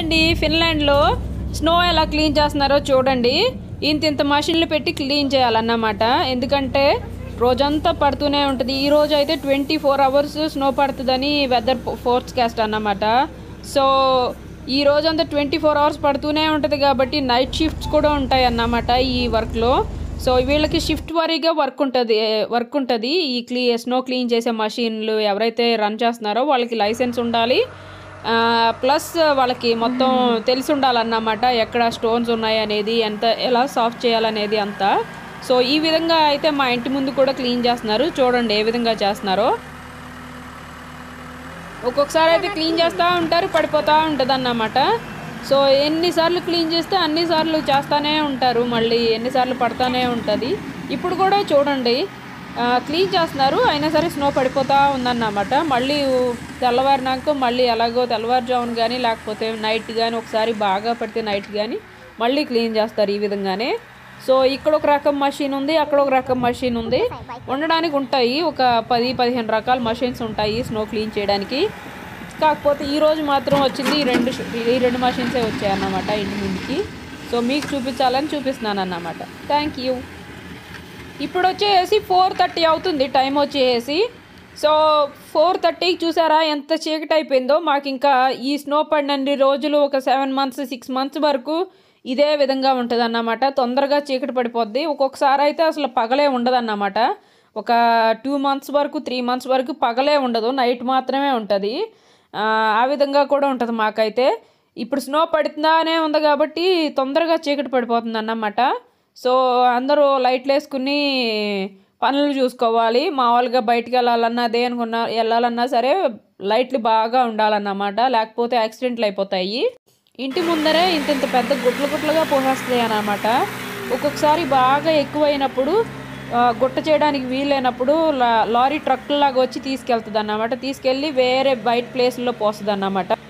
అండి ఫిన్లాండ్లో స్నో ఎలా క్లీన్ చేస్తున్నారో చూడండి ఇంత ఇంత మషిన్లు పెట్టి క్లీన్ చేయాలన్నమాట ఎందుకంటే రోజంతా పడుతూనే ఉంటుంది ఈ రోజు అయితే ట్వంటీ ఫోర్ అవర్స్ స్నో పడుతుందని వెదర్ ఫోర్కాస్ట్ అన్నమాట సో ఈ రోజంతా ట్వంటీ ఫోర్ అవర్స్ పడుతూనే ఉంటుంది కాబట్టి నైట్ షిఫ్ట్స్ కూడా ఉంటాయి అన్నమాట ఈ వర్క్లో సో వీళ్ళకి షిఫ్ట్ వారీగా వర్క్ ఉంటుంది వర్క్ ఉంటుంది ఈ క్లీ స్నో క్లీన్ చేసే మషిన్లు ఎవరైతే రన్ చేస్తున్నారో వాళ్ళకి లైసెన్స్ ఉండాలి ప్లస్ వాళ్ళకి మొత్తం తెలిసి ఉండాలన్నమాట ఎక్కడ స్టోన్స్ ఉన్నాయి అనేది ఎంత ఎలా సాఫ్ట్ చేయాలనేది అంతా సో ఈ విధంగా అయితే మా ఇంటి ముందు కూడా క్లీన్ చేస్తున్నారు చూడండి ఏ విధంగా చేస్తున్నారో ఒక్కొక్కసారి అయితే క్లీన్ చేస్తూ ఉంటారు పడిపోతూ ఉంటుంది అన్నమాట సో ఎన్నిసార్లు క్లీన్ చేస్తే అన్నిసార్లు చేస్తూనే ఉంటారు మళ్ళీ ఎన్నిసార్లు పడతానే ఉంటుంది ఇప్పుడు కూడా చూడండి ఆ, క్లీన్ చేస్తున్నారు అయినా సరే స్నో పడిపోతూ ఉందన్నమాట మళ్ళీ తెల్లవారినాక మళ్ళీ ఎలాగో తెల్లవారుజామున కానీ లేకపోతే నైట్ కానీ ఒకసారి బాగా పడితే నైట్ కానీ మళ్ళీ క్లీన్ చేస్తారు ఈ విధంగానే సో ఇక్కడ ఒక రకం మషిన్ ఉంది అక్కడ ఒక రకం మషిన్ ఉంది ఉండడానికి ఉంటాయి ఒక పది పదిహేను రకాల మషిన్స్ ఉంటాయి స్నో క్లీన్ చేయడానికి కాకపోతే ఈ రోజు మాత్రం వచ్చింది ఈ రెండు ఈ రెండు మషిన్సే వచ్చాయి అన్నమాట ఇంటి ముందుకి సో మీకు చూపించాలని చూపిస్తున్నాను అన్నమాట థ్యాంక్ యూ ఇప్పుడు వచ్చేసి ఫోర్ థర్టీ అవుతుంది టైం వచ్చేసి సో ఫోర్ థర్టీకి చూసారా ఎంత చీకటి అయిపోయిందో మాకు ఇంకా ఈ స్నో పడినన్ని రోజులు ఒక సెవెన్ మంత్స్ సిక్స్ మంత్స్ వరకు ఇదే విధంగా ఉంటుంది అన్నమాట తొందరగా చీకటి పడిపోద్ది ఒక్కొక్కసారి అయితే అసలు పగలే ఉండదు ఒక టూ మంత్స్ వరకు త్రీ మంత్స్ వరకు పగలే ఉండదు నైట్ మాత్రమే ఉంటుంది ఆ, ఆ విధంగా కూడా ఉంటుంది మాకైతే ఇప్పుడు స్నో పడుతుందానే ఉంది కాబట్టి తొందరగా చీకటి పడిపోతుంది అన్నమాట సో అందరూ లైట్లు వేసుకుని పనులు చూసుకోవాలి మామూలుగా బయటికి వెళ్ళాలన్నా దేనికన్నా వెళ్ళాలన్నా సరే లైట్లు బాగా ఉండాలన్నమాట లేకపోతే యాక్సిడెంట్లు అయిపోతాయి ఇంటి ముందరే ఇంత ఇంత పెద్ద గుట్లు గుట్లుగా పోసేస్తాయి అన్నమాట ఒక్కొక్కసారి బాగా ఎక్కువైనప్పుడు ఆ, గుట్ట చేయడానికి వీలైనప్పుడు లా- లారీ ట్రక్ లాగా వచ్చి తీసుకెళ్తుంది అన్నమాట తీసుకెళ్ళి వేరే బయట ప్లేస్లో పోస్తుంది అన్నమాట